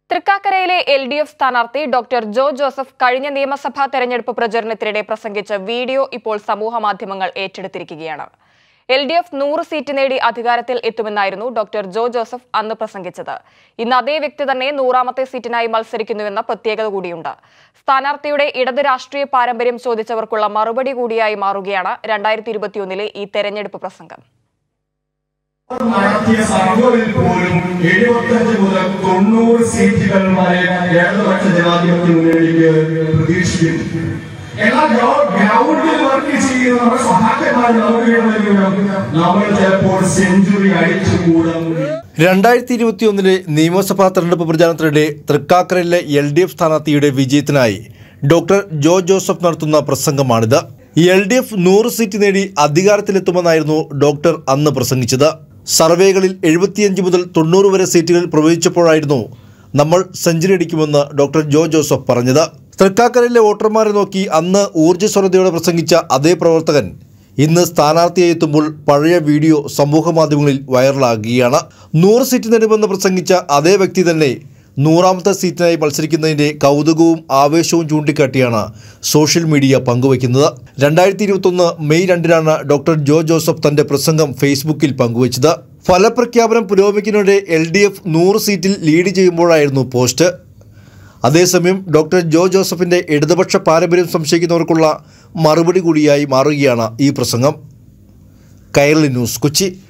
തൃക്കാക്കരയിലെ L D F സ്ഥാനാർത്ഥി doctor Jo Joseph കഴിഞ്ഞ നിയമസഭാ തെരഞ്ഞെടുപ്പ് പ്രചരണത്തിനിടെ പ്രസംഗിച്ച വീഡിയോ ഇപ്പോൾ സമൂഹമാധ്യമങ്ങൾ ഏറ്റെടുത്തിരിക്കുകയാണ് എൽ ഡി എഫ് നൂറ് സീറ്റ് നേടി അധികാരത്തിൽ എത്തുമെന്നായിരുന്നു ഡോക്ടർ ജോ ജോസഫ് അന്ന് പ്രസംഗിച്ചത് ഇന്ന് അതേ വ്യക്തി തന്നെ നൂറാമത്തെ സീറ്റിനായി മത്സരിക്കുന്നുവെന്ന പ്രത്യേകത കൂടിയുണ്ട് സ്ഥാനാർത്ഥിയുടെ ഇടത് രാഷ്ട്രീയ പാരമ്പര്യം ചോദിച്ചവർക്കുള്ള മറുപടി കൂടിയായി മാറുകയാണ് രണ്ടായിരത്തി ഇരുപത്തിയൊന്നിലെ ഈ തെരഞ്ഞെടുപ്പ് പ്രസംഗം നടത്തിയ സർവേയിൽ പോലും എഴുപത്തഞ്ച് മുതൽ തൊണ്ണൂറ് സീറ്റുകൾ വരെ ഇടതുപക്ഷ ജനാധിപത്യ മുന്നണിക്ക് പ്രതീക്ഷിക്കുന്നു എന്നാൽ ഗ്രൗ- ഗ്രൗണ്ടിൽ വർക്ക് ചെയ്യുന്ന നമ്മുടെ സഹാക്കന്മാർ നമുക്ക് വേണമെങ്കിലും നമ്മൾ ചിലപ്പോൾ സെഞ്ചുറി അടിച്ചുകൂടാൻ രണ്ടായിരത്തി ഇരുപത്തിയൊന്നിലെ നിയമസഭാ തെരഞ്ഞെടുപ്പ് പ്രചാരണത്തിനിടെ തൃക്കാക്കരയിലെ എൽ ഡി എഫ് സ്ഥാനാർത്ഥിയുടെ വിജയത്തിനായി ഡോക്ടർ ജോ ജോസഫ് നടത്തുന്ന പ്രസംഗമാണിത് എൽ ഡി എഫ് നൂറ് സീറ്റ് നേടി അധികാരത്തിലെത്തുമെന്നായിരുന്നു ഡോക്ടർ അന്ന് പ്രസംഗിച്ചത് സർവേകളിൽ എഴുപത്തിയഞ്ച് മുതൽ തൊണ്ണൂറ് വരെ സീറ്റുകൾ പ്രവചിച്ചപ്പോഴായിരുന്നു നമ്മൾ സെഞ്ചുറി അടിക്കുമെന്ന് ഡോക്ടർ ജോ ജോസഫ് പറഞ്ഞത് തൃക്കാക്കരയിലെ വോട്ടർമാരെ നോക്കി അന്ന് ഊർജ്ജസ്വലതയോടെ പ്രസംഗിച്ച അതേ പ്രവർത്തകൻ ഇന്ന് സ്ഥാനാർത്ഥിയായി എത്തുമ്പോൾ പഴയ വീഡിയോ സമൂഹ മാധ്യമങ്ങളിൽ വൈറലാകുകയാണ് നൂറ് സീറ്റ് നേടുമെന്ന് പ്രസംഗിച്ച അതേ വ്യക്തി തന്നെ നൂറാമത്തെ സീറ്റിനായി മത്സരിക്കുന്നതിൻ്റെ കൗതുകവും ആവേശവും ചൂണ്ടിക്കാട്ടിയാണ് സോഷ്യൽ മീഡിയ പങ്കുവയ്ക്കുന്നത് രണ്ടായിരത്തി ഇരുപത്തൊന്ന് മെയ് രണ്ടിനാണ് ഡോക്ടർ ജോ ജോസഫ് തന്റെ പ്രസംഗം ഫേസ്ബുക്കിൽ പങ്കുവച്ചത് ഫലപ്രഖ്യാപനം പുരോഗമിക്കുന്നതിനിടെ എൽ ഡി എഫ് നൂറ് സീറ്റിൽ ലീഡ് ചെയ്യുമ്പോഴായിരുന്നു പോസ്റ്റ് അതേസമയം ഡോക്ടർ ജോ ജോസഫിന്റെ ഇടതുപക്ഷ പാരമ്പര്യം സംശയിക്കുന്നവർക്കുള്ള മറുപടി കൂടിയായി മാറുകയാണ് ഈ പ്രസംഗം കൈരളി ന്യൂസ് കൊച്ചി